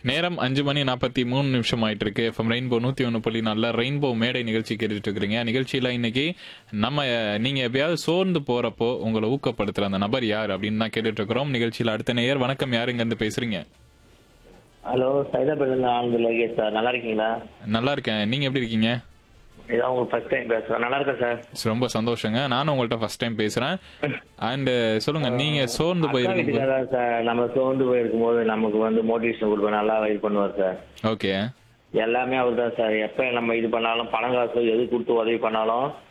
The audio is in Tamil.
நேரம் அஞ்சு மணி நாற்பத்தி மூணு நிமிஷம் ஆயிட்டு இருக்கு எஃப்எம் ரெயின்போ நூத்தி ஒன்று புள்ளி நல்ல ரெயின்போ மேடை நிகழ்ச்சி கேட்டுட்டு இருக்கிறீங்க நிகழ்ச்சியில இன்னைக்கு நம்ம அஹ், நீங்க எப்பயாவது சோர்ந்து போறப்போ உங்களை ஊக்கப்படுத்துற அந்த நபர் யார் அப்படின்னு தான் கேட்டுட்டு இருக்கிறோம் நிகழ்ச்சியில அடுத்த நேயர் வணக்கம் யாருங்க இருந்து பேசுறீங்க ஹலோ சைதாபேட்டில் ஆனந்த் லோகேஷ் சார் நல்லா இருக்கீங்களா நல்லா இருக்கேன் நீங்க எப்படி இருக்கீங்க இதான் உங்களுக்கு ஃபர்ஸ்ட் டைம் பேசுகிறேன் நல்லா இருக்கேன் சார் ரொம்ப சந்தோஷங்க நானும் உங்கள்ட்ட ஃபர்ஸ்ட் டைம் பேசுறேன் அண்ட் சொல்லுங்க நீங்க சோர்ந்து அக்கா போயிருக்கும் வீட்டுக்காரர் சார் நம்ம சோர்ந்து போயிருக்கும் போது நமக்கு வந்து மோட்டிவேஷன் கொடுப்பேன் நல்லா இது பண்ணுவார் சார் ஓகே எல்லாமே அவர் தான் சார் எப்போ நம்ம இது பண்ணாலும் பணம் காசு எது கொடுத்து உதவி பண்ணாலும்